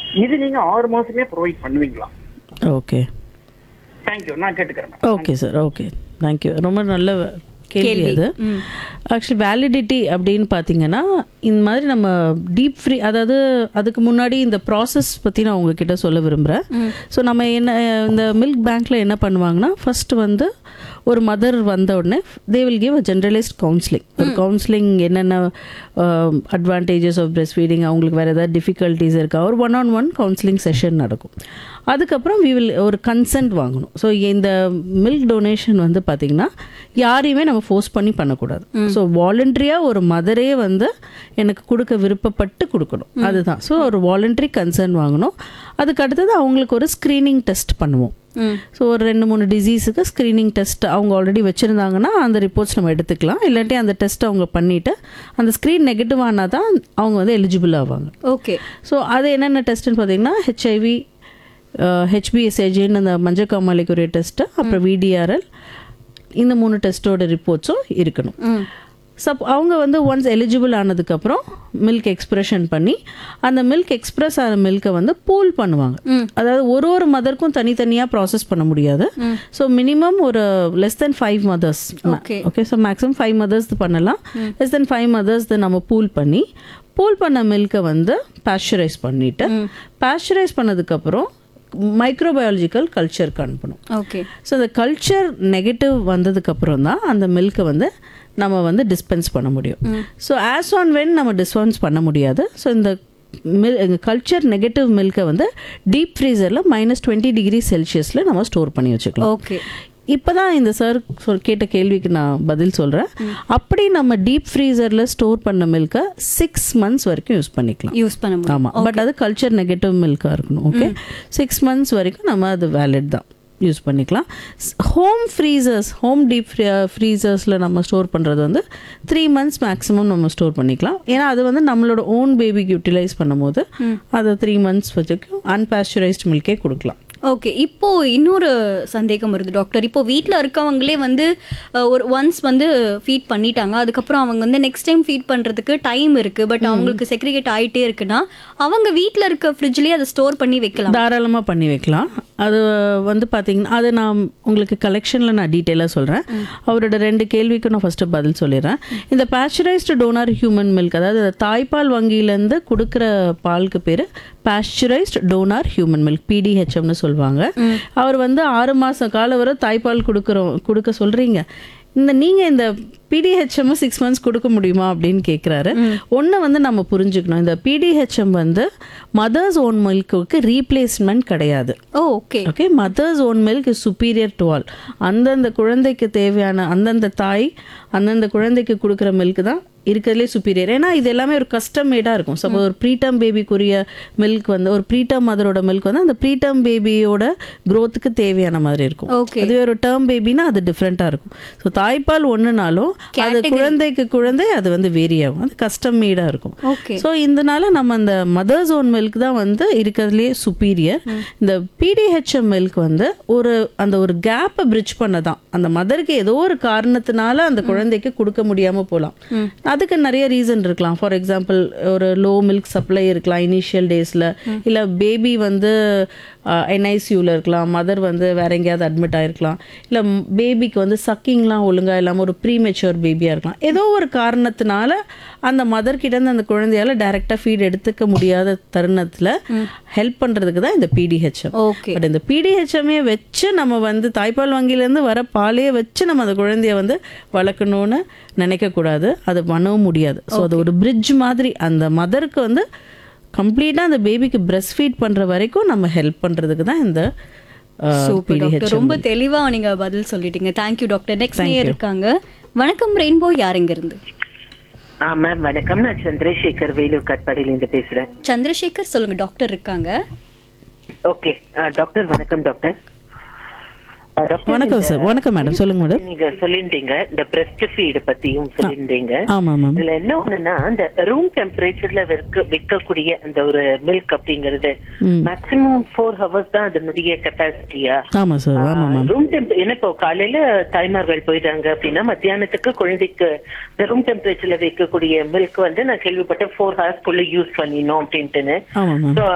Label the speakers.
Speaker 1: இது நீங்க ஆறு மாசமே ப்ரொவைட் பண்ணுவீங்களா
Speaker 2: ஓகே
Speaker 1: தேங்க்யூ நான் கேட்டுக்கிறேன்
Speaker 2: ஓகே சார் ஓகே தேங்க்யூ ரொம்ப நல்ல கேள்வி
Speaker 3: கேள்வி.
Speaker 2: அது
Speaker 3: ம்.
Speaker 2: ஆக்சுவலி வேலிடிட்டி அப்படின்னு பார்த்தீங்கன்னா இந்த மாதிரி நம்ம டீப் ஃப்ரீ அதாவது அதுக்கு முன்னாடி இந்த ப்ராசஸ் பற்றி நான் உங்ககிட்ட சொல்ல விரும்புகிறேன் ஸோ நம்ம என்ன இந்த மில்க் பேங்க்கில் என்ன பண்ணுவாங்கன்னா ஃபர்ஸ்ட் வந்து ஒரு மதர் வந்த உடனே they will give a generalised counselling ஒரு கவுன்சிலிங் என்னென்ன அட்வான்டேஜஸ் ஆஃப் பிரஸ்ட் ஃபீடிங் அவங்களுக்கு வேறு ஏதாவது டிஃபிகல்ட்டிஸ் இருக்கா ஒரு one on one counselling session நடக்கும் அதுக்கப்புறம் வி வில் ஒரு கன்சென்ட் வாங்கணும் ஸோ இந்த மில்க் டொனேஷன் வந்து பார்த்திங்கன்னா யாரையுமே நம்ம ஃபோர்ஸ் பண்ணி பண்ணக்கூடாது ஸோ வாலண்டரியாக ஒரு மதரே வந்து எனக்கு கொடுக்க விருப்பப்பட்டு கொடுக்கணும் அதுதான் ஸோ ஒரு வாலண்டரி கன்சர்ன் வாங்கணும் அதுக்கு அடுத்தது அவங்களுக்கு ஒரு ஸ்க்ரீனிங் டெஸ்ட் பண்ணுவோம் ஸோ ஒரு ரெண்டு மூணு டிசீஸுக்கு ஸ்க்ரீனிங் டெஸ்ட் அவங்க ஆல்ரெடி வச்சுருந்தாங்கன்னா அந்த ரிப்போர்ட்ஸ் நம்ம எடுத்துக்கலாம் இல்லாட்டி அந்த டெஸ்ட் அவங்க பண்ணிவிட்டு அந்த ஸ்க்ரீன் நெகட்டிவ் ஆனால் தான் அவங்க வந்து எலிஜிபிள் ஆவாங்க
Speaker 3: ஓகே
Speaker 2: ஸோ அது என்னென்ன டெஸ்ட்டுன்னு பார்த்தீங்கன்னா ஹெச்ஐவி ஹெச்பிஎஸ்ஏஜின்னு அந்த மஞ்சள் காமாலைக்குரிய டெஸ்ட்டு அப்புறம் விடிஆர்எல் இந்த மூணு டெஸ்ட்டோட ரிப்போர்ட்ஸும் இருக்கணும் சப் அவங்க வந்து ஒன்ஸ் எலிஜிபிள் ஆனதுக்கப்புறம் மில்க் எக்ஸ்பிரஷன் பண்ணி அந்த மில்க் எக்ஸ்பிரஸ் ஆன மில்கை வந்து பூல் பண்ணுவாங்க அதாவது ஒரு ஒரு மதருக்கும் தனித்தனியாக ப்ராசஸ் பண்ண முடியாது ஸோ மினிமம் ஒரு less than five mothers
Speaker 3: Okay.
Speaker 2: Okay so maximum five mothers பண்ணலாம் லெஸ் தென் ஃபைவ் மதர்ஸ் நம்ம பூல் பண்ணி பூல் பண்ண மில்கை வந்து பாஸ்சரைஸ் பண்ணிட்டு பாஸ்சரைஸ் பண்ணதுக்கப்புறம் மைக்ரோபயாலஜிக்கல் கல்ச்சருக்கு அனுப்பணும்
Speaker 3: ஓகே
Speaker 2: ஸோ அந்த கல்ச்சர் நெகட்டிவ் வந்ததுக்கப்புறம் தான் அந்த மில்கை வந்து நம்ம வந்து டிஸ்பென்ஸ் பண்ண முடியும் ஸோ ஆஸ் ஆன் வென் நம்ம டிஸ்பென்ஸ் பண்ண முடியாது ஸோ இந்த மில் கல்ச்சர் நெகட்டிவ் மில்கை வந்து டீப் ஃப்ரீசரில் மைனஸ் டுவெண்ட்டி டிகிரி செல்சியஸில் நம்ம ஸ்டோர் பண்ணி வச்சுக்கலாம்
Speaker 3: ஓகே
Speaker 2: இப்போதான் இந்த சார் சொல் கேட்ட கேள்விக்கு நான் பதில் சொல்கிறேன் அப்படி நம்ம டீப் ஃப்ரீசரில் ஸ்டோர் பண்ண மில்கை சிக்ஸ் மந்த்ஸ் வரைக்கும் யூஸ் பண்ணிக்கலாம்
Speaker 3: யூஸ் பண்ண முடியும்
Speaker 2: ஆமாம் பட் அது கல்ச்சர் நெகட்டிவ் மில்காக இருக்கணும் ஓகே சிக்ஸ் மந்த்ஸ் வரைக்கும் நம்ம அது வேலிட் தான் யூஸ் பண்ணிக்கலாம் ஹோம் ஃப்ரீசர்ஸ் ஹோம் டீப் ஃப்ரீசர்ஸில் நம்ம ஸ்டோர் பண்ணுறது வந்து த்ரீ மந்த்ஸ் மேக்ஸிமம் நம்ம ஸ்டோர் பண்ணிக்கலாம் ஏன்னா அது வந்து நம்மளோட ஓன் பேபிக்கு யூட்டிலைஸ் பண்ணும்போது அதை த்ரீ மந்த்ஸ் வரைக்கும் அன்பாஸ்டரைஸ்ட் மில்கே கொடுக்கலாம்
Speaker 3: ஓகே இப்போ இன்னொரு சந்தேகம் வருது டாக்டர் இப்போ வீட்டில் இருக்கவங்களே வந்து அஹ், ஒரு ஒன்ஸ் வந்து ஃபீட் பண்ணிட்டாங்க அதுக்கப்புறம் அவங்க வந்து நெக்ஸ்ட் டைம் ஃபீட் பண்ணுறதுக்கு டைம் இருக்கு பட் அவங்களுக்கு செக்ரிகேட் ஆயிட்டே இருக்குன்னா அவங்க வீட்டில் இருக்க ஃப்ரிட்ஜ்லேயே அதை ஸ்டோர் பண்ணி வைக்கலாம்
Speaker 2: தாராளமாக பண்ணி வைக்கலாம் அது வந்து பார்த்தீங்கன்னா அது நான் உங்களுக்கு கலெக்ஷனில் நான் டீட்டெயிலாக சொல்கிறேன் அவரோட ரெண்டு கேள்விக்கும் நான் ஃபஸ்ட்டு பதில் சொல்லிடுறேன் இந்த பாஸ்சரைஸ்டு டோனார் ஹியூமன் மில்க் அதாவது இந்த தாய்ப்பால் வங்கியிலேருந்து கொடுக்குற பாலுக்கு பேர் பாஸ்சரைஸ்டு டோனார் ஹியூமன் மில்க் பிடிஹெச்எம்னு சொல்லுவாங்க அவர் வந்து ஆறு மாதம் காலம் வரை தாய்ப்பால் கொடுக்குறோம் கொடுக்க சொல்கிறீங்க இந்த நீங்கள் இந்த பிடிஹெச்எம் சிக்ஸ் மந்த்ஸ் கொடுக்க முடியுமா அப்படின்னு கேட்குறாரு ஒன்று வந்து நம்ம புரிஞ்சுக்கணும் இந்த பிடிஹெச்எம் வந்து மதர்ஸ் ஓன் மில்க்குக்கு ரீப்ளேஸ்மெண்ட் கிடையாது
Speaker 3: oh okay
Speaker 2: okay mother's own milk is superior to all அந்தந்த குழந்தைக்கு தேவையான அந்தந்த தாய் அந்தந்த குழந்தைக்கு கொடுக்குற மில்க் தான் இருக்கிறதுலே சுப்பீரியர் ஏன்னா இது எல்லாமே ஒரு கஸ்டம் மேடாக இருக்கும் சப்போஸ் ஒரு ப்ரீடம் பேபிக்குரிய மில்க் வந்து ஒரு ப்ரீடம் மதரோட மில்க் வந்து அந்த ப்ரீடம் பேபியோட க்ரோத்துக்கு தேவையான மாதிரி இருக்கும்
Speaker 3: ஓகே
Speaker 2: அதுவே ஒரு டேர்ம் பேபினா அது டிஃப்ரெண்ட்டாக இருக்கும் ஸோ தாய்ப்பால் ஒன்றுனாலும் அது குழந்தைக்கு குழந்தை அது வந்து வேரி ஆகும் அது கஸ்டம் மேடாக இருக்கும்
Speaker 3: ஓகே
Speaker 2: ஸோ இதனால நம்ம அந்த மதர்ஸ் ஓன் மில்க் தான் வந்து இருக்கிறதுலே சுப்பீரியர் இந்த பிடிஹெச்எம் மில்க் வந்து ஒரு அந்த ஒரு கேப்பை பிரிட்ஜ் பண்ண தான் அந்த மதருக்கு ஏதோ ஒரு காரணத்தினால அந்த குழந்தைக்கு கொடுக்க முடியாம போகலாம் அதுக்கு நிறைய ரீசன் இருக்கலாம் ஃபார் எக்ஸாம்பிள் ஒரு லோ மில்க் சப்ளை இருக்கலாம் இனிஷியல் டேஸில் இல்லை பேபி வந்து என்ஐசியூவில் இருக்கலாம் மதர் வந்து வேற எங்கேயாவது அட்மிட் ஆயிருக்கலாம் இல்லை பேபிக்கு வந்து சக்கிங்லாம் ஒழுங்காக இல்லாமல் ஒரு ப்ரீமெச்சூர் பேபியாக இருக்கலாம் ஏதோ ஒரு காரணத்தினால அந்த மதர் கிட்டேருந்து அந்த குழந்தையால டைரெக்டாக ஃபீட் எடுத்துக்க முடியாத தருணத்தில் ஹெல்ப் பண்ணுறதுக்கு தான் இந்த பிடிஹெச்எம்
Speaker 3: ஓகே
Speaker 2: பட் இந்த பிடிஹெச்எம்ஏ வச்சு நம்ம வந்து தாய்ப்பால் வங்கியிலேருந்து வர பாலையே வச்சு நம்ம அந்த குழந்தைய வந்து வளர்க்கணும்னு நினைக்கக்கூடாது அது பண்ணவும் முடியாது ஸோ அது ஒரு பிரிட்ஜ் மாதிரி அந்த மதருக்கு வந்து கம்ப்ளீட்டாக அந்த பேபிக்கு பிரஸ்ட் ஃபீட் பண்ணுற வரைக்கும் நம்ம ஹெல்ப் பண்ணுறதுக்கு தான் இந்த
Speaker 3: சூப்பர் டாக்டர் ரொம்ப தெளிவா நீங்க பதில் சொல்லிட்டீங்க தேங்க்யூ டாக்டர் நெக்ஸ்ட் நேயர் இருக்காங்க வணக்கம் ரெயின்போ யாருங்க இருந்து
Speaker 4: ஆ மேம் வணக்கம் நான் சந்திரசேகர் வேலூர் கட்பாடியில இருந்து பேசுறேன்
Speaker 3: சந்திரசேகர் சொல்லுங்க டாக்டர் இருக்காங்க
Speaker 4: ஓகே டாக்டர் வணக்கம் டாக்டர் ஆ, டாக்டர்,
Speaker 2: வணக்கம் சார் வணக்கம் மேடம் சொல்லுங்க மேடம்
Speaker 4: நீங்க சொல்லியிருந்தீங்க இந்த பிரஸ்ட் ஃபீட் பத்தியும் சொல்லியிருந்தீங்க
Speaker 2: ஆமாம் மேம்
Speaker 4: இதுல என்ன ஒண்ணுன்னா அந்த ரூம் டெம்பரேச்சர்ல விற்க விற்கக்கூடிய அந்த ஒரு மில்க் அப்படிங்கறது
Speaker 2: ம்.
Speaker 4: மேக்ஸிமம் ஃபோர் ஹவர்ஸ் தான் அதனுடைய கெப்பாசிட்டியா
Speaker 2: ஆமாம் சார் ஆமாம் மேம்
Speaker 4: ரூம் டெம்ப் ஏன்னா இப்போ காலையில தாய்மார்கள் போயிட்டாங்க அப்படின்னா மத்தியானத்துக்கு குழந்தைக்கு இந்த ரூம் டெம்பரேச்சர்ல வைக்கக்கூடிய மில்க் வந்து நான் கேள்விப்பட்டேன் ஃபோர் ஹவர்ஸ்க்குள்ள யூஸ் பண்ணினோம் அப்படின்ட்டுன்னு
Speaker 2: ஆமாம் மேம்
Speaker 4: So,